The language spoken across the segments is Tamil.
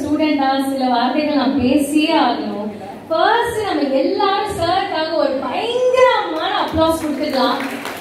ஸ்டூடெண்டா சில வார்த்தைகள் நான் பேசியே ஆகணும் ஃபர்ஸ்ட் நம்ம எல்லாரும் சார்க்காக ஒரு பயங்கரமான அப்ளாஸ் கொடுத்துக்கலாம்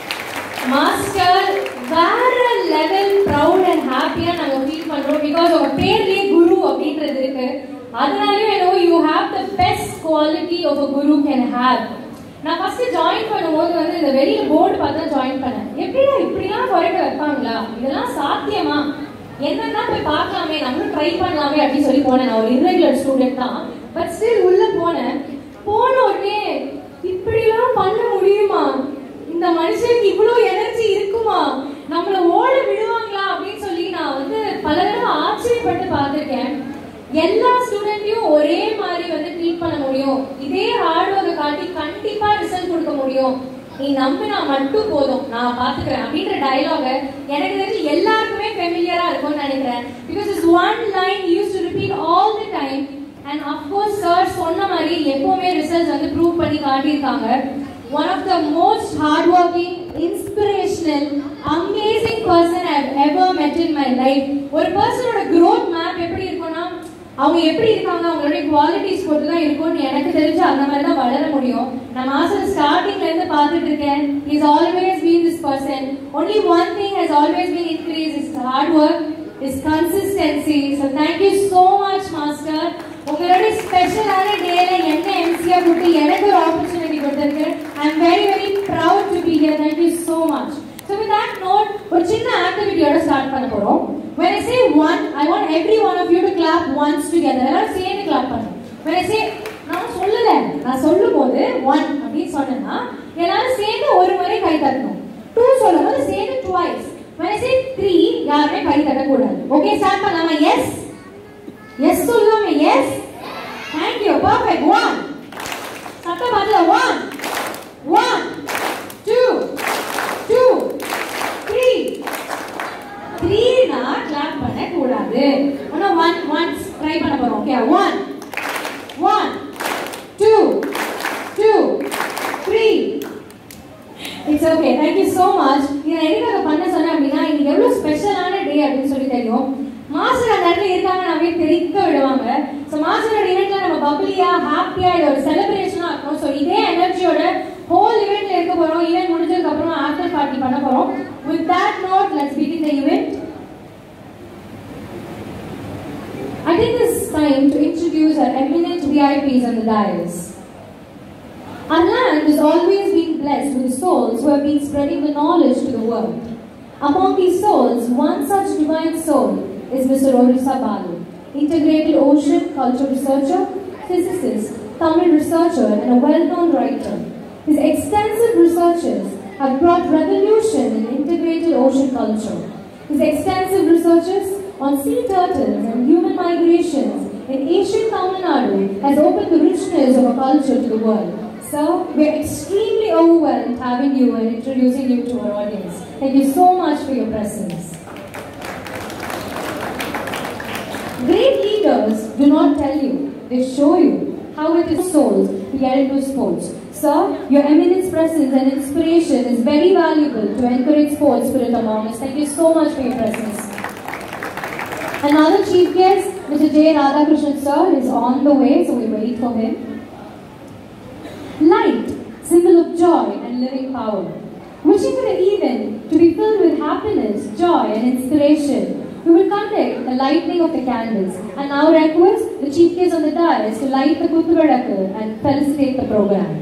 மாஸ்டர் வேற லெவல் ப்ரௌட் அண்ட் ஹாப்பியா நாங்க ஃபீல் பண்றோம் பிகாஸ் உங்க பேர்லயே குரு அப்படின்றது இருக்கு அதனாலயும் என்னவோ you have the best quality of a guru can have நான் ஃபர்ஸ்ட் ஜாயின் பண்ணும்போது வந்து இந்த வெளியில போர்டு பார்த்து தான் ஜாயின் பண்ணேன் எப்படிடா இப்படிலாம் குறைக்க வைப்பாங்களா இதெல்லாம் சாத்தியமா என்னன்னா போய் பார்க்கலாமே நம்மளும் ட்ரை பண்ணலாமே அப்படின்னு சொல்லி போனேன் நான் ஒரு irregular ஸ்டூடெண்ட் தான் பட் ஸ்டில் உள்ள போனேன் போன உடனே இப்படிலாம் பண்ண முடியுமா இந்த மனுஷனுக்கு இவ்வளோ எனர்ஜி இருக்குமா நம்மள ஓட விடுவாங்களா அப்படின்னு சொல்லி நான் வந்து பல தடவை ஆச்சரியப்பட்டு பார்த்திருக்கேன் எல்லா ஸ்டூடெண்ட்டையும் ஒரே மாதிரி வந்து ட்ரீட் பண்ண முடியும் இதே ஹார்ட் ஒர்க்கை காட்டி கண்டிப்பா ரிசல்ட் கொடுக்க முடியும் நீ நம்பினா மட்டும் போதும் நான் பாத்துக்கிறேன் அப்படின்ற டயலாக எனக்கு தெரிஞ்சு எல்லாருக்குமே ஃபெமிலியரா இருக்கும்னு நினைக்கிறேன் because is one line use to repeat all the time and of course sir சொன்ன மாதிரி எப்பவுமே ரிசல்ட்ஸ் வந்து ப்ரூவ் பண்ணி காட்டியிருக்காங்க one of the most hardworking, inspirational, amazing person I've ever met in my life. ஒரு பர்சனோட growth map எப்படி இருக்கும்னா அவங்க எப்படி இருக்காங்க அவங்களுடைய குவாலிட்டிஸ் பொறுத்து தான் இருக்கும்னு எனக்கு தெரிஞ்சு அந்த மாதிரி தான் வளர முடியும் நான் மாசம் ஸ்டார்டிங்ல இருந்து பார்த்துட்டு இருக்கேன் is always been this person only one thing has always been increase is hard work is consistency so thank you so much master உங்களுடைய ஸ்பெஷலான டேல என்ன எம்சியா கொடுத்து எனக்கு ஒரு ஆப்பர்ச்சுனிட்டி கொடுத்திருக்கு I am very very proud to be here thank you so much so with that note ஒரு சின்ன ஆக்டிவிட்டியோட ஸ்டார்ட் பண்ண போறோம் when i say one i want every one of you to clap once together எல்லாரும் சேர்ந்து clap பண்ணுங்க when i say நான் சொல்லல நான் சொல்லும் போது ஒன் அப்படின்னு சொன்னேன்னா எல்லாரும் சேர்ந்து ஒரு முறை கை தட்டணும் டூ சொல்லும் போது சேர்ந்து twice when i say three யாருமே கை தட்டக்கூடாது ஓகே ஸ்டார்ட் பண்ணலாமா எஸ் எஸ் சொல்லுவாங்க yes thank you perfect one சத்தம் பார்த்துல one one two two three த்ரீனா கிளாப் பண்ண கூடாது ஆனா ஒன் ஒன்ஸ் ட்ரை பண்ண போறோம் okay one one two two three it's okay thank you so much இதை எதுக்காக பண்ண சொன்னேன் அப்படின்னா இன்னைக்கு எவ்வளோ ஸ்பெஷலான டே அப்படின்னு சொல்லி தெரியும் மாஸ்டர் அந்த இடத்துல இருக்காங்க நம்ம தெரிவிக்க விடுவாங்க ஸோ மாஸ்டரோட இவெண்ட்ல நம்ம பப்ளியா ஹாப்பியா இது ஒரு செலிப்ரேஷனா இருக்கும் ஸோ இதே எனர்ஜியோட ஹோல் இவெண்ட்ல இருக்க போறோம் ஈவெண்ட் முடிஞ்சதுக்கு அப்புறமா ஆஃப்டர் பார்ட்டி பண்ண போறோம் with that note let's begin the event I take this time to introduce our eminent VIPs on the dais. Our land has always been blessed with souls who have been spreading the knowledge to the world. Among these souls, one such divine soul is Mr. Orisa Balu, integrated ocean culture researcher, physicist, Tamil researcher, and a well-known writer. His extensive researches have brought revolution in integrated ocean culture. His extensive researches on sea turtles and human migrations in ancient Tamil Nadu has opened the richness of our culture to the world. Sir, we're extremely overwhelmed having you and introducing you to our audience. Thank you so much for your presence. Great leaders do not tell you, they show you how it is souls to get into sports. Sir, your eminence presence and inspiration is very valuable to encourage sports spirit among us. Thank you so much for your presence. Another chief guest, Mr. J. Radhakrishnan sir, is on the way, so we wait for him. Light, symbol of joy and living power. Wishing for the event to be filled with happiness, joy, and inspiration, we will conduct the lighting of the candles and now request the chief guest on the dais to light the Kuttuvadakku and felicitate the program.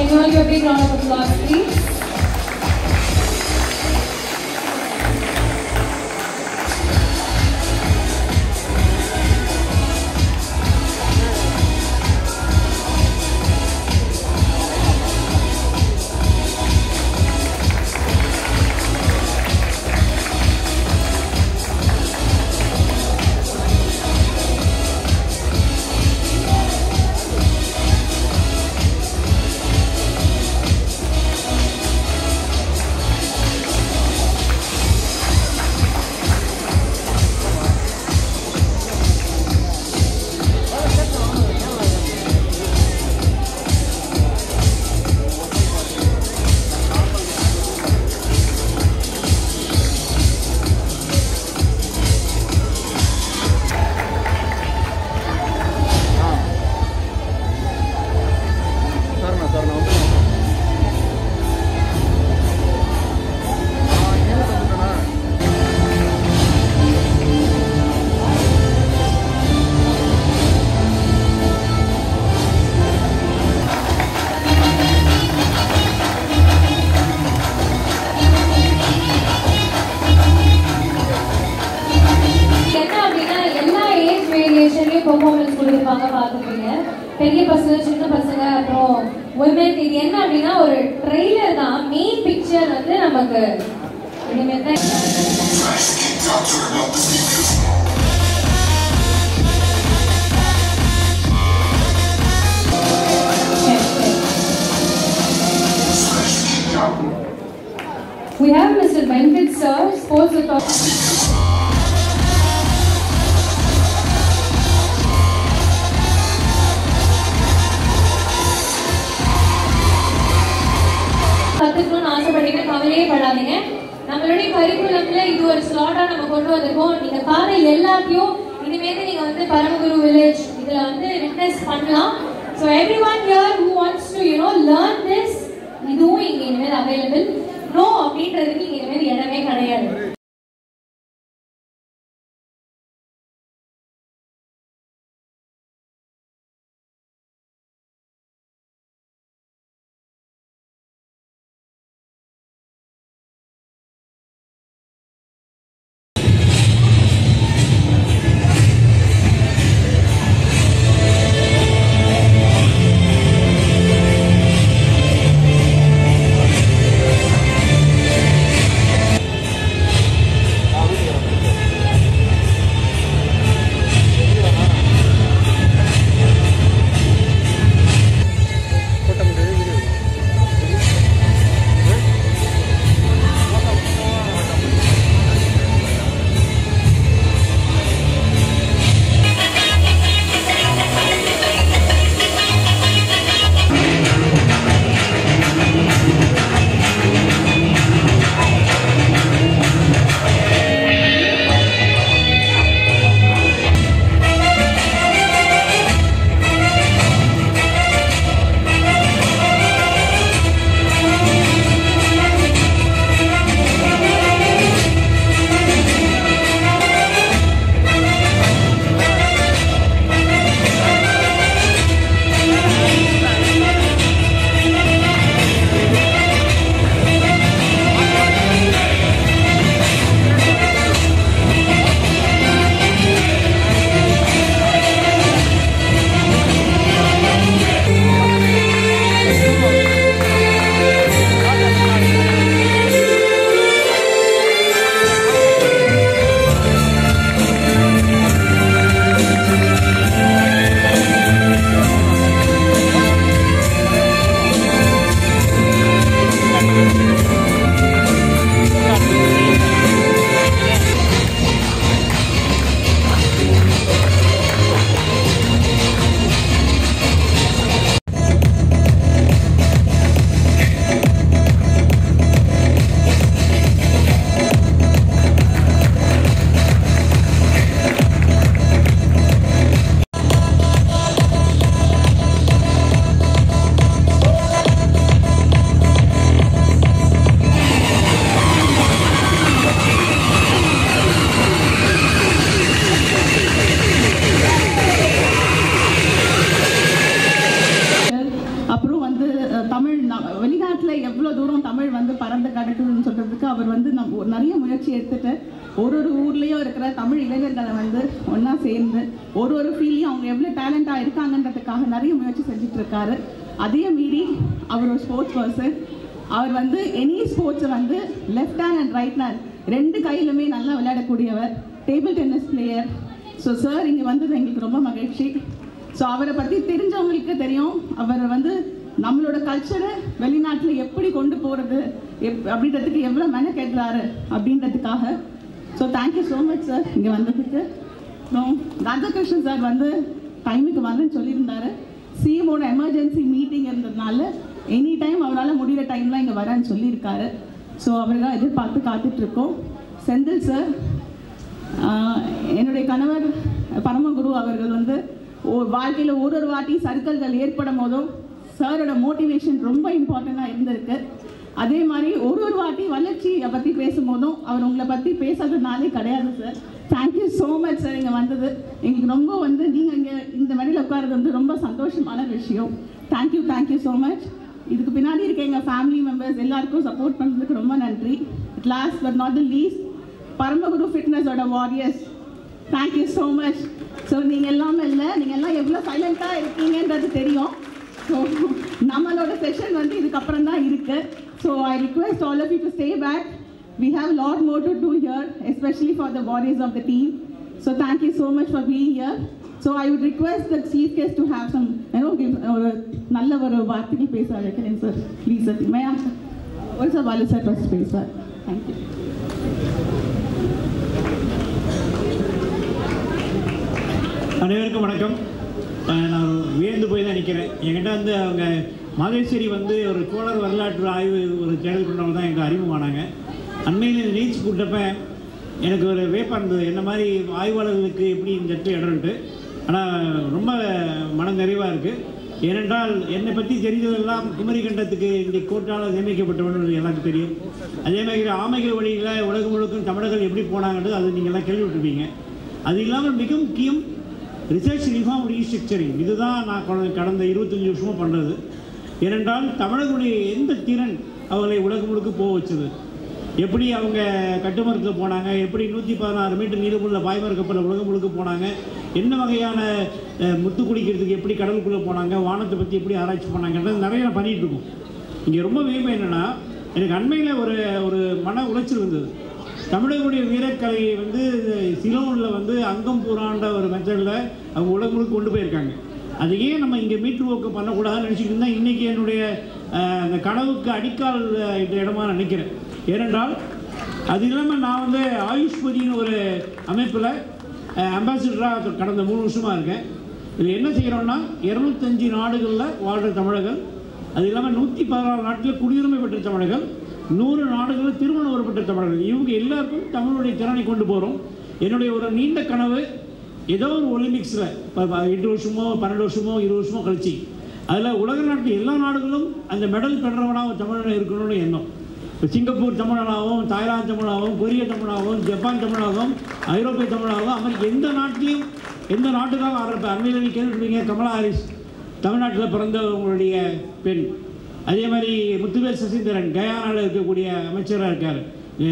Can you all give a big round of applause, please? சரணா சரணா வந்து என்ன அப்படின்னா எல்லா ஏஜ் வேரியேஷன்லயும் பெர்ஃபார்மன்ஸ் கொடுத்துருப்பாங்க பார்த்துருப்பீங்க பெரிய பசங்க சின்ன பசங்க அப்புறம் உமன் இது என்ன அப்படின்னா ஒரு ட்ரெய்லர் தான் மெயின் பிக்சர் வந்து நமக்கு இனிமேல் தான் We have Mr. Venkat Sir, Sports Authority. கத்துக்கணும்னு ஆசைப்பட்டீங்க கவலையே படாதீங்க நம்மளுடைய கரிக்குலம்ல இது ஒரு ஸ்லாட்டா நம்ம கொண்டு வந்திருக்கோம் நீங்க பாரு எல்லாத்தையும் இனிமேல் நீங்க வந்து பரமகுரு வில்லேஜ் இதுல வந்து விட்னஸ் பண்ணலாம் so everyone here who wants to you know learn this இதுவும் இங்க இனிமேல் அவைலபிள் நோ அப்படின்றதுக்கு இங்க இனிமேல் இடமே கிடையாது எவ்வளோ தூரம் தமிழ் வந்து பறந்து கிடக்குதுன்னு சொல்கிறதுக்கு அவர் வந்து நம் நிறைய முயற்சி எடுத்துட்டு ஒரு ஒரு ஊர்லேயும் இருக்கிற தமிழ் இளைஞர்களை வந்து ஒன்றா சேர்ந்து ஒரு ஒரு ஃபீல்லையும் அவங்க எவ்வளோ டேலண்டாக இருக்காங்கன்றதுக்காக நிறைய முயற்சி செஞ்சுட்டு இருக்காரு அதையும் மீறி அவர் ஒரு ஸ்போர்ட்ஸ் பர்சன் அவர் வந்து எனி ஸ்போர்ட்ஸை வந்து left hand and right hand ரெண்டு கையிலுமே நல்லா விளையாடக்கூடியவர் table tennis player so sir இங்கே வந்தது எங்களுக்கு ரொம்ப மகிழ்ச்சி ஸோ அவரை பற்றி தெரிஞ்சவங்களுக்கு தெரியும் அவர் வந்து நம்மளோட கல்ச்சரை வெளிநாட்டில் எப்படி கொண்டு போகிறது எப் அப்படின்றதுக்கு எவ்வளோ மெனக்கெடுறாரு அப்படின்றதுக்காக so thank you so much sir இங்கே வந்ததுக்கு அப்புறம் ராதாகிருஷ்ணன் சார் வந்து டைமுக்கு வரேன்னு சொல்லியிருந்தாரு சிஎமோட எமர்ஜென்சி மீட்டிங் இருந்ததுனால எனி டைம் அவரால் முடிகிற டைம்லாம் இங்கே வரேன்னு சொல்லியிருக்காரு ஸோ அவர்தான் எதிர்பார்த்து காத்துட்ருக்கோம் செந்தில் சார் ஆஹ் என்னுடைய கணவர் பரமகுரு அவர்கள் வந்து ஒரு வாழ்க்கையில் ஒரு ஒரு வாட்டி சர்க்கிள்கள் ஏற்படும் போதும் சாரோட மோட்டிவேஷன் ரொம்ப இம்பார்ட்டண்ட்டாக இருந்திருக்கு அதே மாதிரி ஒரு ஒரு வாட்டி வளர்ச்சியை பற்றி பேசும்போதும் அவர் உங்களை பற்றி பேசாததுனாலே கிடையாது sir thank you so much sir இங்கே வந்தது எங்களுக்கு ரொம்ப வந்து நீங்கள் இங்கே இந்த மேடையில் உட்கார்றது வந்து ரொம்ப சந்தோஷமான விஷயம் தேங்க்யூ தேங்க்யூ ஸோ மச் இதுக்கு பின்னாடி இருக்க எங்கள் ஃபேமிலி மெம்பர்ஸ் எல்லாருக்கும் சப்போர்ட் பண்ணுறதுக்கு ரொம்ப நன்றி at last but not the least Paramaguru ஃபிட்னஸோட warriors thank you so much so நீங்கள் எல்லாமே இல்லை நீங்கள் எல்லாம் எவ்வளோ சைலண்ட்டாக இருக்கீங்கன்றது தெரியும் ஸோ நம்மளோட செஷன் வந்து இதுக்கப்புறம் தான் இருக்குது so I request all of you to stay back we have lot more to do here especially for the warriors of the team so thank you so much for being here so I would request the chief guest to have some ஏன்னோ ஒரு நல்ல ஒரு வார்த்தைகள் பேச வைக்கிறேன் சார் ப்ளீஸ் சார் மே ஒரு சார் வாலு சார் ஃபஸ்ட் பேசுவார் தேங்க்யூ அனைவருக்கும் வணக்கம் அஹ் நான் வியந்து போய் தான் நிற்கிறேன் என்கிட்ட வந்து அவங்க மாதேஸ்வரி வந்து ஒரு சோழர் வரலாற்று ஆய்வு ஒரு சேனல் கொண்டவங்க தான் எனக்கு அறிமுகமானாங்க அண்மையில் இந்த நீச்சு கூட்டப்ப எனக்கு ஒரு வேப்பாக இருந்தது என்ன மாதிரி ஆய்வாளர்களுக்கு எப்படி இந்த இடத்துல இடம்ட்டு ஆனால் ரொம்ப மனம் நிறைவாக இருக்குது ஏனென்றால் என்னை பற்றி தெரிந்ததெல்லாம் குமரி கண்டத்துக்கு இந்த கோட்டால் நியமிக்கப்பட்டவன் எனக்கு தெரியும் அதே மாதிரி ஆமைகள் வழியில் உலகம் முழுக்கும் தமிழர்கள் எப்படி போனாங்கன்றது அது நீங்கள் எல்லாம் கேள்விப்பட்டிருப்பீங்க அது இல்லாமல் மிக முக்கியம் ரிசர்ச் ரிஃபார்ம் ரீஸ்ட்ரக்சரிங் இதுதான் நான் கடந்த- கடந்த இருபத்தஞ்சி வருஷமாக பண்ணுறது ஏனென்றால் தமிழர்களுடைய எந்த திறன் அவர்களை உலகம் முழுக்க போக வச்சது எப்படி அவங்க கட்டுமரத்தில் போனாங்க எப்படி நூற்றி பதினாறு மீட்டர் நீளமுள்ள பாய்மர கப்பலில் உலகம் முழுக்க போனாங்க என்ன வகையான அஹ், முத்து குடிக்கிறதுக்கு எப்படி கடலுக்குள்ளே போனாங்க வானத்தை பற்றி எப்படி ஆராய்ச்சி பண்ணாங்கன்றது நிறைய நான் பண்ணிகிட்டு இருக்கோம் இங்கே ரொம்ப வியப்பு என்னென்னா எனக்கு அண்மையில் ஒரு ஒரு மன உளைச்சல் இருந்தது தமிழர்களுடைய வீரக்கலையை வந்து சிலோனில் வந்து அங்கம் பூராண்ட ஒரு மெத்தடில் அவங்க உலகம் முழுக்க கொண்டு போயிருக்காங்க அது ஏன் நம்ம இங்கே மீட்ரு ஒர்க்கு பண்ணக்கூடாதுன்னு நினச்சிட்டு இருந்தால் இன்றைக்கி என்னுடைய அஹ், அந்த கனவுக்கு அடிக்கால் அஹ், இந்த இடமா நினைக்கிறேன் ஏனென்றால் அது இல்லாமல் நான் வந்து ஆயுஷ்பதின்னு ஒரு அமைப்பில் அம்பாசிடராக கடந்த மூணு வருஷமாக இருக்கேன் இதில் என்ன செய்கிறோன்னா இரநூத்தஞ்சு நாடுகளில் வாழ்கிற தமிழர்கள் அது இல்லாமல் நூற்றி பதினாறு நாட்டில் குடியுரிமை பெற்ற தமிழர்கள் நூறு நாடுகளில் திருமணம் வரப்பட்ட தமிழர்கள் இவங்க எல்லாருக்கும் தமிழுடைய திறனை கொண்டு போகிறோம் என்னுடைய ஒரு நீண்ட கனவு ஏதோ ஒரு ஒலிம்பிக்ஸில் எட்டு வருஷமோ பன்னெண்டு வருஷமோ இருபது வருஷமோ கழிச்சு அதில் உலக நாட்டு எல்லா நாடுகளும் அந்த மெடல் பெறவனாக தமிழன் இருக்கணும்னு எண்ணம் இப்போ சிங்கப்பூர் தமிழனாகவும் தாய்லாந்து தமிழாகவும் கொரிய தமிழாகவும் ஜப்பான் தமிழாகவும் ஐரோப்பிய தமிழாகவும் அமெரிக்க எந்த நாட்டிலையும் எந்த நாட்டுக்காக ஆடுறப்ப அண்மையில் நீ கேட்டுருப்பீங்க கமலா ஹாரிஸ் தமிழ்நாட்டில் பிறந்தவங்களுடைய பெண் அதே மாதிரி முத்துவேல் சசீந்திரன் கயானாவில் இருக்கக்கூடிய அமைச்சராக இருக்கார்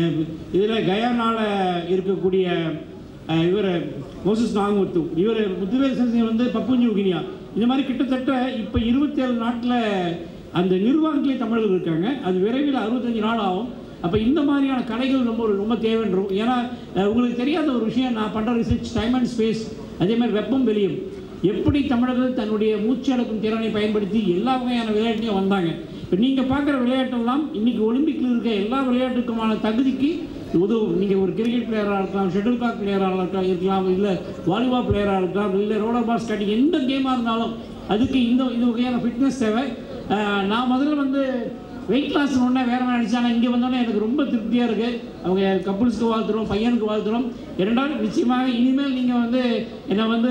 இதில் கயானாவில் இருக்கக்கூடிய அஹ், இவர் மோசஸ் நாகமுத்து இவர் முத்துவேல் சசீந்திரன் வந்து பப்பு நியூகினியா இந்த மாதிரி கிட்டத்தட்ட இப்போ இருபத்தேழு நாட்டில் அந்த நிர்வாகத்திலே தமிழர்கள் இருக்காங்க அது விரைவில் அறுபத்தஞ்சு நாள் ஆகும் அப்போ இந்த மாதிரியான கலைகள் ரொம்ப ரொம்ப தேவைன்றோம் ஏன்னா அஹ், உங்களுக்கு தெரியாத ஒரு விஷயம் நான் பண்ணுற ரிசர்ச் டைம் அண்ட் ஸ்பேஸ் அதே மாதிரி வெப்பம் வெளியும் எப்படி தமிழர்கள் தன்னுடைய மூச்சு அடக்கும் திறனை பயன்படுத்தி எல்லா வகையான விளையாட்லையும் வந்தாங்க இப்போ நீங்கள் பார்க்குற விளையாட்டெல்லாம் இன்னைக்கு ஒலிம்பிக்கில் இருக்க எல்லா விளையாட்டுக்குமான தகுதிக்கு உதவும் நீங்கள் ஒரு கிரிக்கெட் பிளேயராக இருக்கலாம் ஷட்டில் காக் பிளேயராக இருக்கலாம் இருக்கலாம் இல்லை வாலிபால் பிளேயராக இருக்கலாம் இல்லை ரோலர் பால் ஸ்டாட்டிங் எந்த கேமாக இருந்தாலும் அதுக்கு இந்த இந்த வகையான ஃபிட்னஸ் தேவை அஹ், நான் முதல்ல வந்து வெயிட் லாஸ் ஒன்றே வேற மாதிரி நினச்சேன் ஆனால் இங்கே வந்தோடனே எனக்கு ரொம்ப திருப்தியாக இருக்குது அவங்க கப்புள்ஸ்க்கு வாழ்த்துறோம் பையனுக்கு வாழ்த்துறோம் இரண்டாவது நிச்சயமாக இனிமேல் நீங்கள் வந்து என்னை வந்து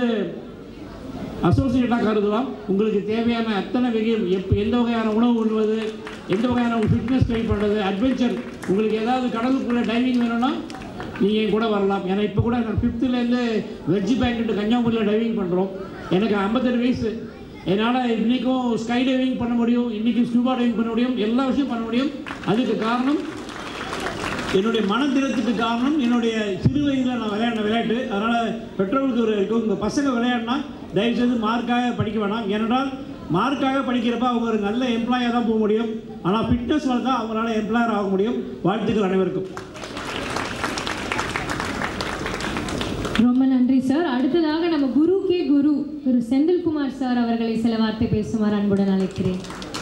அசோசியேட்டாக கருதலாம் உங்களுக்கு தேவையான அத்தனை வகையில் எப் எந்த வகையான உணவு உண்ணுவது எந்த வகையான ஃபிட்னஸ் ட்ரை பண்ணுறது அட்வென்ச்சர் உங்களுக்கு ஏதாவது கடலுக்குள்ளே டைவிங் வேணும்னா நீங்கள் என் கூட வரலாம் ஏன்னா இப்போ கூட நான் ஃபிஃப்த்துலேருந்து வெஜ் பேக்கெட்டு கன்னியாகுமரியில் டைவிங் பண்ணுறோம் எனக்கு ஐம்பத்தெட்டு வயசு என்னால் இன்றைக்கும் ஸ்கை டைவிங் பண்ண முடியும் இன்றைக்கும் ஸ்கூபா டைவிங் பண்ண முடியும் எல்லா விஷயம் பண்ண முடியும் அதுக்கு காரணம் என்னுடைய மனதிடத்துக்கு காரணம் என்னுடைய சிறு வயதில் நான் விளையாடின விளையாட்டு அதனால் பெற்றோர்களுக்கு ஒரு இருக்கும் உங்கள் பசங்க விளையாடினா தயவுசெய்து மார்க்காக படிக்க வேணாம் ஏனென்றால் மார்க்காக படிக்கிறப்ப அவங்க ஒரு நல்ல எம்ப்ளாயாக தான் போக முடியும் ஆனால் ஃபிட்னஸ் வளர்த்தா அவங்களால எம்ப்ளாயர் ஆக முடியும் வாழ்த்துக்கள் அனைவருக்கும் ரொம்ப நன்றி சார் அடுத்ததாக நம்ம குரு கே குரு திரு செந்தில்குமார் சார் அவர்களை சில வார்த்தை பேசுமாறு அன்புடன் அழைக்கிறேன்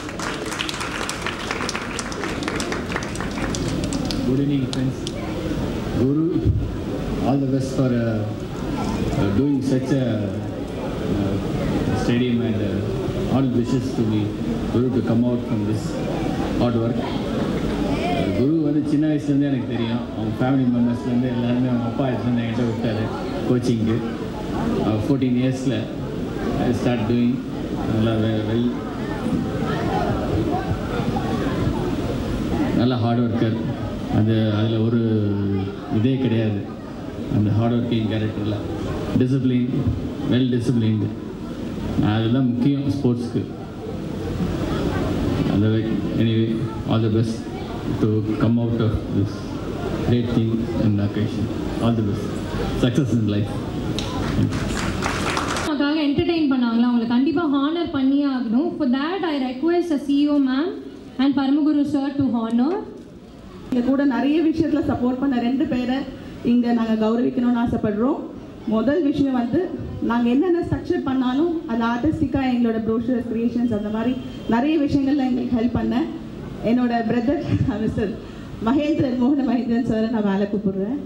Good evening, friends. Guru, all the best for uh, uh, doing such a uh, stadium and uh, all wishes to me, Guru to come out from this hard work. Uh, குரு வந்து சின்ன வயசுலேருந்தே எனக்கு தெரியும் அவங்க ஃபேமிலி மெம்பர்ஸ்லேருந்து எல்லாருமே அவங்க அப்பா எடுத்துருந்து என்கிட்ட விட்டார் கோச்சிங்கு ஃபோர்டீன் இயர்ஸில் ஐ ஸ்டார்ட் டூயிங் நல்லா வெல் நல்ல ஹார்ட் ஒர்க்கர் அது அதில் ஒரு இதே கிடையாது அந்த ஹார்ட் ஒர்க்கிங் கேரக்டரில் டிசிப்ளின் வெல் டிசிப்ளின்டு அதெல்லாம் முக்கியம் ஸ்போர்ட்ஸ்க்கு அந்த anyway all the best to come out of this great thing in occasion all the best success in life நமக்காக என்டர்டெயின் பண்ணாங்களா அவங்களை கண்டிப்பாக ஹானர் பண்ணியே ஆகணும் for that I request a CEO ma'am and Paramaguru sir to honour எங்கள் கூட நிறைய விஷயத்தில் சப்போர்ட் பண்ண ரெண்டு பேரை இங்கே நாங்கள் கௌரவிக்கணும்னு ஆசைப்படுறோம் முதல் விஷயம் வந்து நாங்கள் என்னென்ன ஸ்ட்ரக்சர் பண்ணாலும் அது ஆர்டிஸ்டிக்காக எங்களோட ப்ரோஷர்ஸ் க்ரியேஷன்ஸ் அந்த மாதிரி நிறைய விஷயங்கள்ல எங்களுக்கு ஹெல்ப் பண்ண என்னோட பிரதர் மிஸ்டர் மகேந்திரன் மோகன மகேந்திரன் சாரை நான் வேலை கூப்பிடுறேன்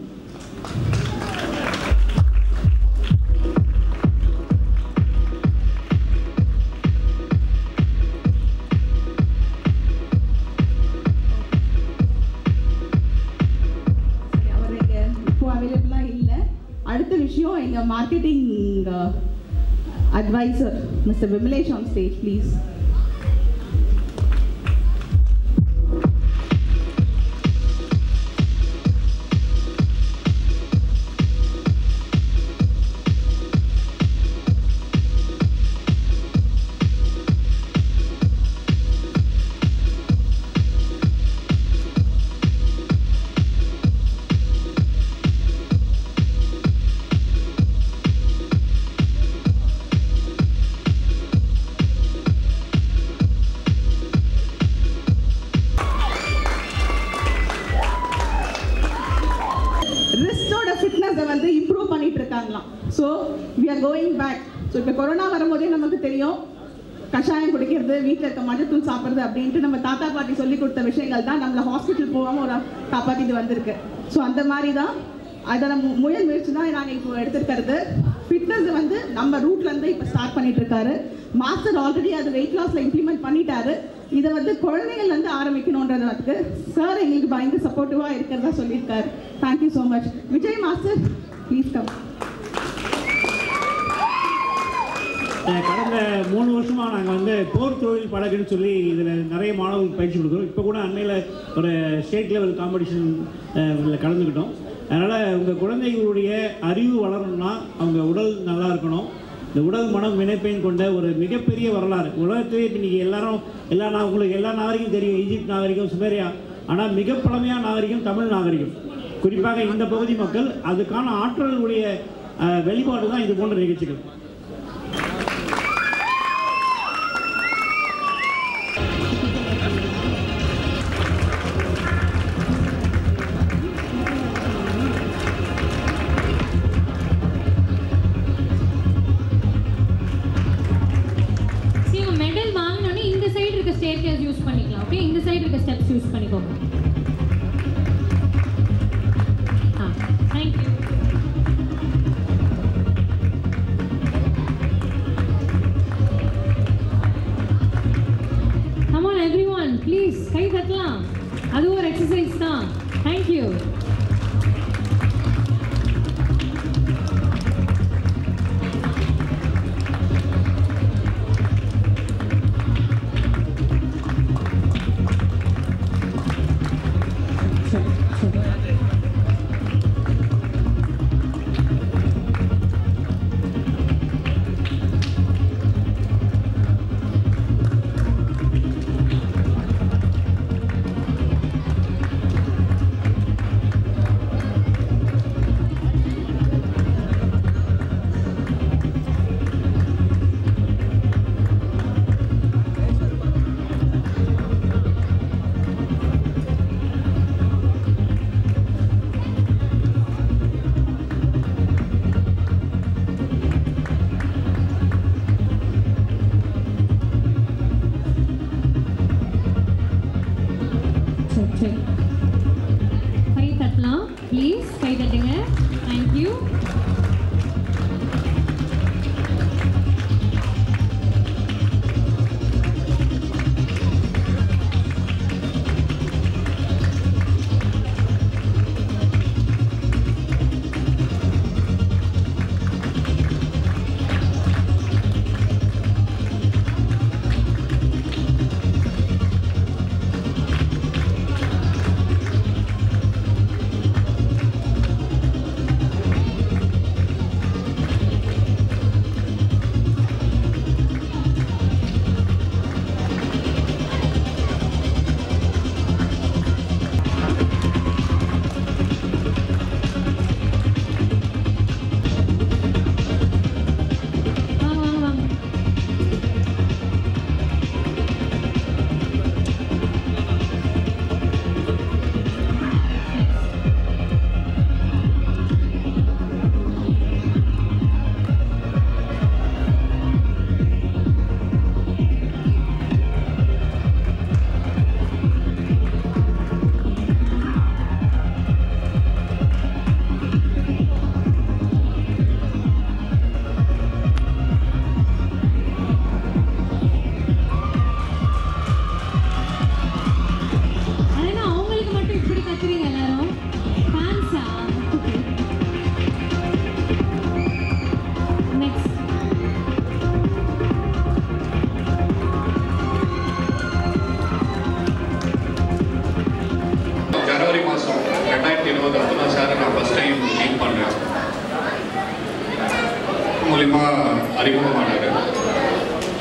சரி, அவர் இங்க இப்போ அவைலபிளாக இல்லை அடுத்த விஷயம் எங்கள் marketing advisor mister Vimalesh on stage please ரிஸ்டோட ஃபிட்னஸை வந்து இம்ப்ரூவ் பண்ணிட்டு இருக்காங்களாம் so we are going back ஸோ இப்போ கொரோனா வரும்போதே நமக்கு தெரியும் கஷாயம் குடிக்கிறது வீட்டில் இருக்க மஞ்சத்தூள் சாப்பிட்றது அப்படின்ட்டு நம்ம தாத்தா பாட்டி சொல்லி கொடுத்த விஷயங்கள் தான் நம்மளை ஹாஸ்பிட்டல் போகாமல் ஒரு காப்பாற்றிட்டு வந்திருக்கு ஸோ அந்த மாதிரி தான் அதோட மு- முயல் முயற்சி தான் நாங்கள் இப்போ எடுத்திருக்கிறது ஃபிட்னஸ் வந்து நம்ம ரூட்ல இருந்து இப்போ ஸ்டார்ட் பண்ணிட்டு இருக்காரு மாஸ்டர் ஆல்ரெடி அது வெயிட் லாஸ்ல இம்ப்ளிமெண்ட் பண்ணிட்டாரு இதை வந்து குழந்தைகள் வந்து ஆரம்பிக்கணுன்றதுக்கு சார் எங்களுக்கு பயங்கர சப்போர்ட்டிவாக இருக்கிறதா சொல்லியிருக்காரு thank you so much Vijay master please come uh கடந்த மூணு வருஷமாக நாங்கள் வந்து போர் தொழில் பழகுன்னு சொல்லி இதில் நிறைய மாணவர்களுக்கு பயிற்சி கொடுக்குறோம் இப்போ கூட அண்மையில் ஒரு ஸ்டேட் லெவல் காம்படிஷன் இதில் கலந்துக்கிட்டோம் அதனால் உங்கள் குழந்தைகளுடைய அறிவு வளரணும்னா அவங்க உடல் நல்லா இருக்கணும் இந்த உடல் மனம் வினைப்பையும் கொண்ட ஒரு மிகப்பெரிய வரலாறு உலகத்திலே இப்போ இன்றைக்கி எல்லாரும் எல்லா நா உங்களுக்கு எல்லா நாகரிகம் தெரியும் ஈஜிப்ட் நாகரிகம் சுமேரியா ஆனால் மிக பழமையான நாகரிகம் தமிழ் நாகரிகம் குறிப்பாக இந்த பகுதி மக்கள் அதுக்கான ஆற்றலுடைய அஹ், வெளிப்பாடு தான் இது போன்ற நிகழ்ச்சிகள் சரி உங்க மெடல் வாங்கினோடனே இந்த சைடு இருக்க ஸ்டேர் யூஸ் பண்ணிக்கலாம் ஓகே இந்த சைடு இருக்க ஸ்டெப்ஸ் யூஸ் பண்ணிக்கோங்க ஆ thank you come on everyone please கை தட்டலாம் அது ஒரு எக்ஸசைஸ் தான் தேங்க்யூ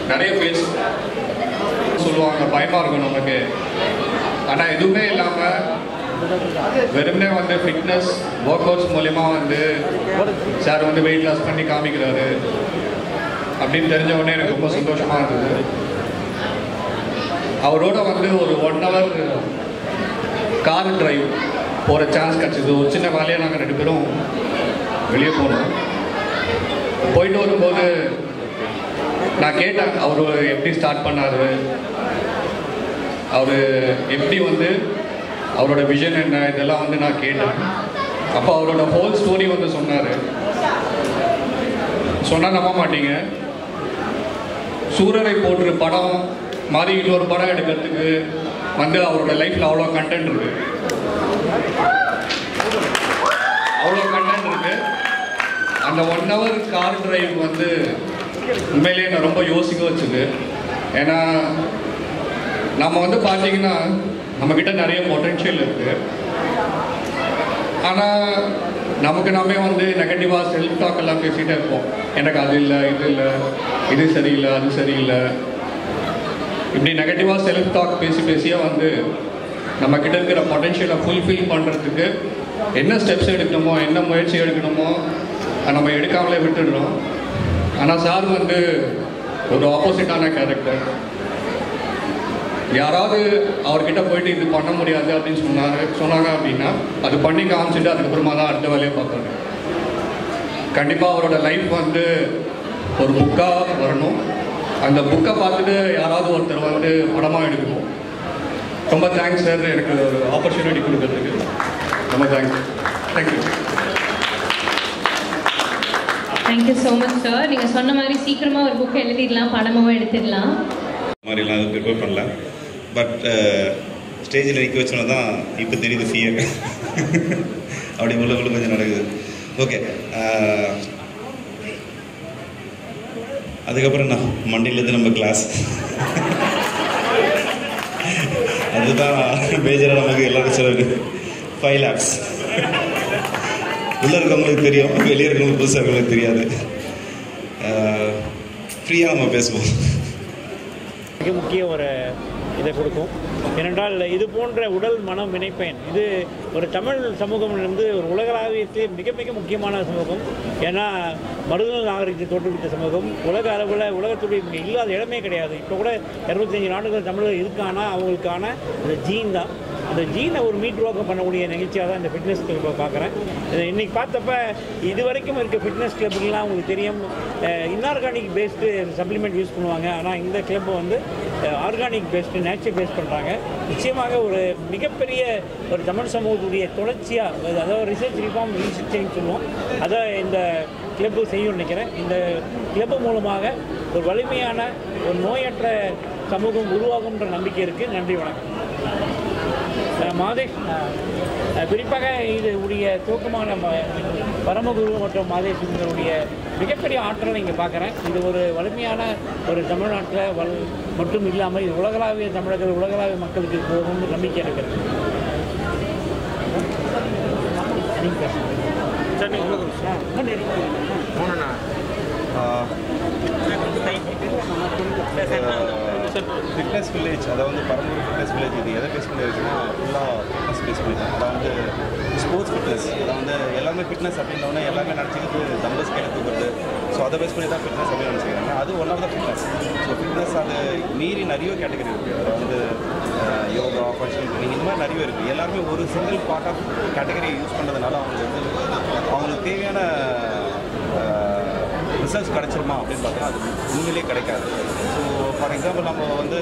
நிறைய பேர் சொல்லுவாங்க பயமாக இருக்கும் நமக்கு ஆனால் எதுவுமே இல்லாமல் வெறுமனே வந்து ஃபிட்னஸ் ஒர்க் அவுட்ஸ் மூலயமா வந்து சார் வந்து வெயிட் லாஸ் பண்ணி காமிக்கிறாரு அப்படின்னு தெரிஞ்ச உடனே எனக்கு ரொம்ப சந்தோஷமாக இருந்தது அவரோட வந்து ஒரு ஒன் ஹவர் கார் டிரைவ் போகிற சான்ஸ் கிடச்சிது ஒரு சின்ன வேலையாக நாங்கள் ரெண்டு பேரும் வெளியே போனோம் போயிட்டு வரும்போது நான் கேட்டேன் அவர் எப்படி ஸ்டார்ட் பண்ணார் அவர் எப்படி வந்து அவரோட விஷன் என்ன இதெல்லாம் வந்து நான் கேட்டேன் அப்போ அவரோட ஹோல் ஸ்டோரி வந்து சொன்னார் சொன்னால் நம்ப மாட்டீங்க சூரரை போற்று படம் மாதிரி இன்னொரு படம் எடுக்கிறதுக்கு வந்து அவரோட லைஃப்பில் அவ்வளோ கண்டென்ட் இருக்கு அவ்வளோ கண்டென்ட் இருக்கு அந்த ஒன் ஹவர் கார் டிரைவ் வந்து உண்மையிலேயே நான் ரொம்ப யோசிக்க வச்சுது ஏன்னா நம்ம வந்து பார்த்தீங்கன்னா நம்மக்கிட்ட நிறைய பொட்டென்ஷியல் இருக்குது ஆனால் நமக்கு நாமே வந்து நெகட்டிவாக செல்ஃப் டாக் எல்லாம் பேசிகிட்டே இருப்போம் எனக்கு அது இல்லை இது இல்லை இது சரியில்லை அது சரியில்லை இப்படி நெகட்டிவாக செல்ஃப் டாக் பேசி பேசியே வந்து நம்ம கிட்ட இருக்கிற பொட்டென்ஷியலை ஃபுல்ஃபில் பண்ணுறதுக்கு என்ன ஸ்டெப்ஸ் எடுக்கணுமோ என்ன முயற்சி எடுக்கணுமோ அதை நம்ம எடுக்காமலே விட்டுடுறோம் ஆனால் சார் வந்து ஒரு ஆப்போசிட்டான கேரக்டர் யாராவது அவர்கிட்ட போயிட்டு இது பண்ண முடியாது அப்படின்னு சொன்னாங்க சொன்னாங்க அப்படின்னா அது பண்ணி காமிச்சிட்டு அதுக்கப்புறமா தான் அடுத்த வேலையை பார்க்கணும் கண்டிப்பாக அவரோட லைஃப் வந்து ஒரு புக்காக வரணும் அந்த புக்கை பார்த்துட்டு யாராவது ஒருத்தர் வந்து படமாக எடுக்கணும் ரொம்ப தேங்க்ஸ் சார் எனக்கு ஒரு ஆப்பர்ச்சுனிட்டி கொடுக்கறதுக்கு ரொம்ப thanks thank you thank you so much sir நீங்கள் சொன்ன மாதிரி சீக்கிரமாக ஒரு புக் எழுதிடலாம் படமாகவும் எடுத்துடலாம் மாதிரிலாம் அது ப்ரிப்பேர் பண்ணல பட் ஸ்டேஜில் நிற்க வச்சோன்னா தான் இப்போ தெரியுது ஃபியர் அப்படி உள்ள உள்ள கொஞ்சம் நடக்குது ஓகே அதுக்கப்புறம் என்ன மண்டியிலேருந்து நம்ம கிளாஸ் அதுதான் மேஜராக நமக்கு எல்லாரும் செலவு ஃபைவ் லேக்ஸ் உள்ளே இருக்கவங்களுக்கு தெரியும் வெளியே இருக்கவங்களுக்கு புதுசாக இருக்கவங்களுக்கு தெரியாது ஃப்ரீயாக நம்ம பேசுவோம் மிக முக்கிய ஒரு இதை கொடுக்கும் ஏனென்றால் இது போன்ற உடல் மனம் வினைப்பயன் இது ஒரு தமிழ் சமூகம் வந்து ஒரு உலகளாவியத்திலே மிக மிக முக்கியமான சமூகம் ஏன்னா மருதல் நாகரிகத்தை தோற்றுவித்த சமூகம் உலக அளவில் உலகத்துடைய இங்கே இல்லாத இடமே கிடையாது இப்போ கூட இருபத்தஞ்சி நாடுகள் தமிழர் இருக்கானா அவங்களுக்கான அந்த ஜீன் தான் அந்த ஜீனை ஒரு மீட் ஒர்க் பண்ணக்கூடிய நிகழ்ச்சியாக தான் இந்த ஃபிட்னஸ் கிளப்பை பார்க்குறேன் இன்னைக்கு பார்த்தப்ப இது வரைக்கும் இருக்க ஃபிட்னஸ் கிளப்புகள்லாம் உங்களுக்கு தெரியும் இன்ஆர்கானிக் பேஸ்டு சப்ளிமெண்ட் யூஸ் பண்ணுவாங்க ஆனால் இந்த கிளப் வந்து ஆர்கானிக் பேஸ்டு நேச்சர் பேஸ் பண்ணுறாங்க நிச்சயமாக ஒரு மிகப்பெரிய ஒரு தமிழ் சமூகத்துடைய தொடர்ச்சியாக அதாவது ரிசர்ச் ரிஃபார்ம் ரீசர்ச்சிங் சொல்லுவோம் அதை இந்த கிளப்பு செய்யும்னு நினைக்கிறேன் இந்த கிளப்பு மூலமாக ஒரு வலிமையான ஒரு நோயற்ற சமூகம் உருவாகும்ன்ற நம்பிக்கை இருக்குது நன்றி வணக்கம் அஹ் மாதேஷ் அஹ், அஹ், குறிப்பாக இது உடைய துவக்கமான ம- பரமகுரு மற்றும் மாதேஷ் இவங்களுடைய மிகப்பெரிய ஆற்றலை இங்கே பார்க்குறேன் இது ஒரு வலிமையான ஒரு தமிழ்நாட்டில் வல் மட்டும் இல்லாமல் இது உலகளாவிய தமிழர்கள் உலகளாவிய மக்களுக்கு போகும்னு நம்பிக்கை இருக்கிறது ஃபிட்னஸ் வில்லேஜ் அதாவது வந்து பரம்பூர் ஃபிட்னஸ் வில்லேஜ் இது எதை பேஸ் பண்ணி இருக்குன்னா ஃபுல்லாக ஃபிட்னஸ் பேஸ் பண்ணி தான் அதாவது வந்து ஸ்போர்ட்ஸ் ஃபிட்னஸ் அதாவது வந்து எல்லாமே ஃபிட்னஸ் அப்படின்னோடனே எல்லாமே நினச்சிக்கிட்டு தம்பஸ் கையில் தூக்குறது ஸோ அதை பேஸ் பண்ணி தான் ஃபிட்னஸ் அப்படின்னு நினச்சிக்கிறாங்க அது one of the fitness so fitness அது மீறி நிறைய கேட்டகரி இருக்குது அதாவது வந்து அஹ், யோகா ஃபங்க்ஷன் ட்ரைனிங் இந்த மாதிரி நிறைய இருக்குது எல்லாருமே ஒரு single part of category use பண்ணுறதுனால அவங்களுக்கு வந்து அவங்களுக்கு தேவையான ரிசல்ட்ஸ் கிடைச்சிருமா அப்படின்னு பார்த்தீங்கன்னா அது உண்மையிலே கிடைக்காது ஸோ ஃபார் எக்ஸாம்பிள் நம்ம வந்து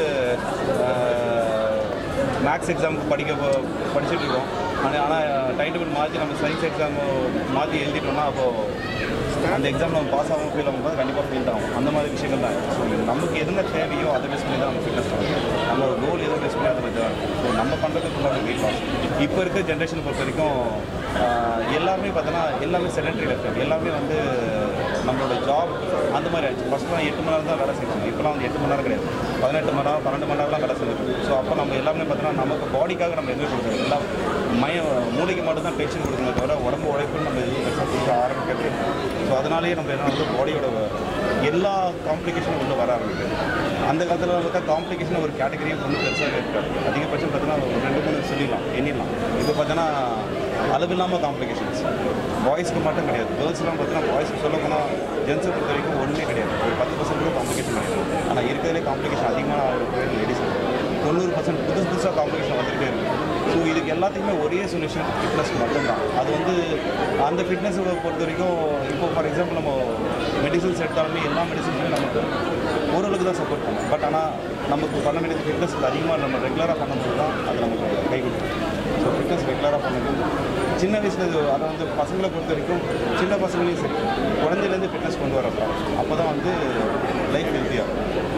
மேக்ஸ் எக்ஸாமுக்கு படிக்க போ- படிச்சுட்டு இருக்கோம் ஆனால் ஆனால் டைம் டேபிள் மாற்றி நம்ம சயின்ஸ் எக்ஸாம் மாற்றி எழுதிட்டோம்னா அப்போது அந்த எக்ஸாம் நம்ம பாஸ் ஆகும் ஃபீல் ஆகும்போது கண்டிப்பாக ஃபீல் ஆகும் அந்த மாதிரி விஷயங்கள் தான் ஸோ நமக்கு எதுங்க தேவையோ அதை பேஸ் பண்ணி தான் நம்ம ஃபிட்னஸ் பண்ணணும் நம்ம கோல் எதோ பேஸ் பண்ணி அதை பற்றி தான் ஸோ நம்ம பண்ணுறது ஃபுல்லாக வெயிட் லாஸ் இப்போ இருக்க ஜென்ரேஷனை பொறுத்த வரைக்கும் ஆஹ், எல்லாருமே பார்த்தோன்னா எல்லாமே செடன்ட்ரி லைஃப் எல்லாமே வந்து நம்மளோட ஜாப் அந்த மாதிரி ஆயிடுச்சு ஃபஸ்ட்லாம் எட்டு மணி நேரம் தான் வேலை செய்வாங்க இப்போலாம் வந்து எட்டு மணி நேரம் கிடையாது பதினெட்டு மணி நேரம் பன்னெண்டு மணி நேரம்லாம் வேலை செஞ்சுருக்கோம் ஸோ அப்போ நம்ம எல்லாமே பார்த்தோன்னா நமக்கு பாடிக்காக நம்ம எதுவும் கொடுக்குறது எல்லாம் மய மூளைக்கு மட்டும் தான் டென்ஷன் கொடுக்கணுமே தவிர உடம்பு உழைப்புன்னு நம்ம எதுவும் பெருசாக கொடுக்க ஆரம்பிக்கிறது ஸோ அதனாலேயே நம்ம என்ன வந்து பாடியோட எல்லா காம்ப்ளிகேஷனும் உள்ள வர ஆரம்பிக்குது அந்த காலத்தில் பார்த்தா காம்ப்ளிகேஷன் ஒரு கேட்டகரி ஒன்றும் பெருசாக இருக்காது அதிகபட்சம் பார்த்தீங்கன்னா ஒரு ரெண்டு மூணு சொல்லிடலாம் எண்ணிடலாம் இப்போ பார்த்தீங்கன்னா அளவில்லாமல் காம்ப்ளிகேஷன்ஸ் பாய்ஸ்க்கு மட்டும் கிடையாது கேர்ள்ஸ்லாம் பார்த்தீங்கன்னா பாய்ஸ்க்கு சொல்ல போனால் ஜென்ஸை பொறுத்த வரைக்கும் ஒன்றுமே கிடையாது ஒரு பத்து பர்சன்ட் கூட காம்ப்ளிகேஷன் கிடையாது ஆனால் இருக்கிறதுலே காம்ப்ளிகேஷன் அதிகமாக இருக்கிறது லேடிஸ் தொண்ணூறு பர்சன்ட் புதுசு புதுசாக காம்ப்ளிகேஷன் வந்துகிட்டே இருக்குது ஸோ இதுக்கு எல்லாத்துக்குமே ஒரே சொல்யூஷன் ஃபிட்னஸ் மட்டும்தான் அது வந்து அந்த ஃபிட்னஸை பொறுத்த வரைக்கும் இப்போ ஃபார் எக்ஸாம்பிள் நம்ம மெடிசன்ஸ் எடுத்தாலுமே எல்லா மெடிசன்ஸுமே நமக்கு ஓரளவுக்கு தான் சப்போர்ட் பண்ணும் பட் ஆனால் நமக்கு பண்ண வேண்டியது ஃபிட்னஸ் அதிகமாக நம்ம ரெகுலராக பண்ணும்போது தான் அது நமக்கு கை கொடுக்கும் ஸோ ஃபிட்னஸ் ரெகுலராக பண்ணும்போது சின்ன வயசுல இது அதை வந்து பசங்களை பொறுத்த வரைக்கும் சின்ன பசங்களையும் சரி குழந்தையிலேருந்து ஃபிட்னஸ் கொண்டு வரப்போ அப்போ தான் வந்து லைஃப் ஹெல்த்தியாக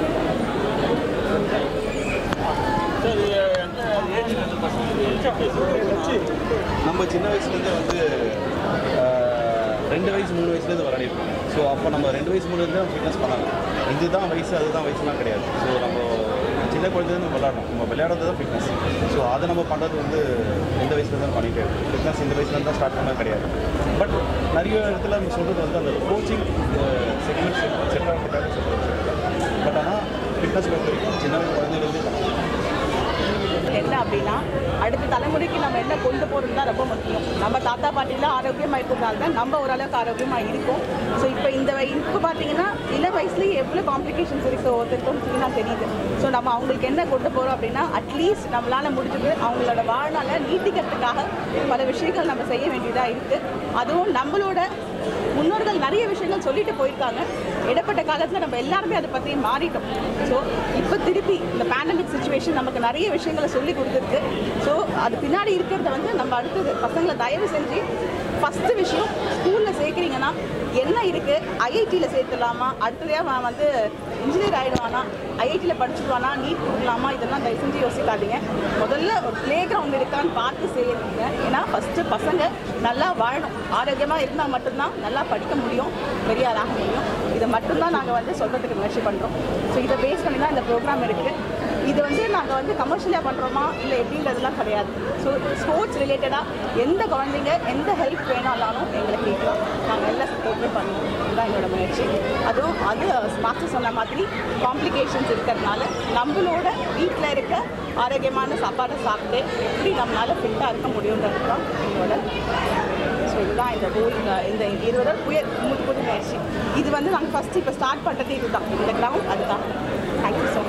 நம்ம சின்ன வயசுலேருந்தே வந்து ஆஹ், ரெண்டு வயசு மூணு வயசுலேருந்து விளையாடிருக்கோம் ஸோ அப்போ நம்ம ரெண்டு வயசு மூணு வயசுல ஃபிட்னஸ் பண்ணலாம் இதுதான் வயசு அதுதான் வயசுலாம் கிடையாது ஸோ நம்ம சின்ன குழந்தைலேருந்து நம்ம விளையாடணும் நம்ம விளையாடுறது தான் ஃபிட்னஸ் ஸோ அதை நம்ம பண்ணுறது வந்து எந்த வயசுல தான் பண்ணிட்டே இருக்கோம் ஃபிட்னஸ் இந்த வயசுல தான் ஸ்டார்ட் பண்ண கிடையாது பட் நிறைய இடத்துல நம்ம சொல்கிறது வந்து அந்த கோச்சிங் செக்மெண்ட் செட் ஆகிறதுக்காக சொல்கிறது பட் ஆனால் ஃபிட்னஸ் பொறுத்த வரைக்கும் சின்ன குழந்தைலேருந்து பண்ணலாம் என்ன அப்படின்னா அடுத்த தலைமுறைக்கு நம்ம என்ன கொண்டு போகிறது தான் ரொம்ப முக்கியம் நம்ம தாத்தா பாட்டிலாம் ஆரோக்கியமாக இருக்கிறதால தான் நம்ம ஓரளவுக்கு ஆரோக்கியமாக இருக்கோம் ஸோ இப்போ இந்த வய- இப்போ பார்த்தீங்கன்னா இள வயசுலேயே எவ்வளோ காம்ப்ளிகேஷன்ஸ் இருக்குது ஒருத்தருக்கும் க்ளீனாக தெரியுது ஸோ நம்ம அவங்களுக்கு என்ன கொண்டு போகிறோம் அப்படின்னா அட்லீஸ்ட் நம்மளால் முடிஞ்சது அவங்களோட வாழ்நாளை நீட்டிக்கிறதுக்காக பல விஷயங்கள் நம்ம செய்ய வேண்டியதாக இருக்குது அதுவும் நம்மளோட முன்னோர்கள் நிறைய விஷயங்கள் சொல்லிட்டு போயிருக்காங்க இடப்பட்ட காலத்தில் நம்ம எல்லாருமே அதை பற்றி மாறிட்டோம் ஸோ இப்போ திருப்பி இந்த பேண்டமிக் சுச்சுவேஷன் நமக்கு நிறைய விஷயங்களை சொல்லி கொடுத்துருக்கு ஸோ அது பின்னாடி இருக்கிறத வந்து நம்ம அடுத்தது பசங்களை தயவு செஞ்சு ஃபஸ்ட்டு விஷயம் ஸ்கூலில் சேர்க்குறீங்கன்னா என்ன இருக்குது ஐஐடியில் சேர்த்துலாமா அடுத்ததையாக அவன் வந்து இன்ஜினியர் ஆகிடுவானா ஐஐடியில் படிச்சுடுவானா நீட் கொடுக்கலாமா இதெல்லாம் தயவு செஞ்சு யோசிக்காதீங்க முதல்ல ஒரு ப்ளே கிரவுண்ட் இருக்கான்னு பார்த்து செய்யுங்க ஏன்னா ஃபஸ்ட்டு பசங்க நல்லா வாழணும் ஆரோக்கியமாக இருந்தால் மட்டும்தான் நல்லா படிக்க முடியும் பெரிய ஆளாக முடியும் இதை மட்டும்தான் நாங்கள் வந்து சொல்கிறதுக்கு முயற்சி பண்ணுறோம் ஸோ இதை பேஸ் பண்ணி தான் இந்த ப்ரோக்ராம் இருக்குது இது வந்து நாங்கள் வந்து கமர்ஷியலாக பண்ணுறோமா இல்லை எப்படின்றதுலாம் கிடையாது ஸோ ஸ்போர்ட்ஸ் ரிலேட்டடாக எந்த குழந்தைங்க எந்த ஹெல்ப் வேணாலும் எங்களை கேட்கலாம் நாங்கள் எல்லாம் சப்போர்ட்மே பண்ணுவோம் இதுதான் எங்களோட முயற்சி அதுவும் அது மாஸ்டர் சொன்ன மாதிரி காம்ப்ளிகேஷன்ஸ் இருக்கிறதுனால நம்மளோட வீட்டில் இருக்க ஆரோக்கியமான சாப்பாடை சாப்பிட்டு எப்படி நம்மளால் ஃபிட்டாக இருக்க முடியுன்றது தான் எங்களோட ஸோ இதுதான் இந்த கோல் இந்த இருபது புய புது புது முயற்சி இது வந்து நாங்கள் ஃபஸ்ட்டு இப்போ ஸ்டார்ட் பண்ணுறது இதுதான் இந்த கிரவுண்ட் அதுதான் தேங்க்யூ ஸோ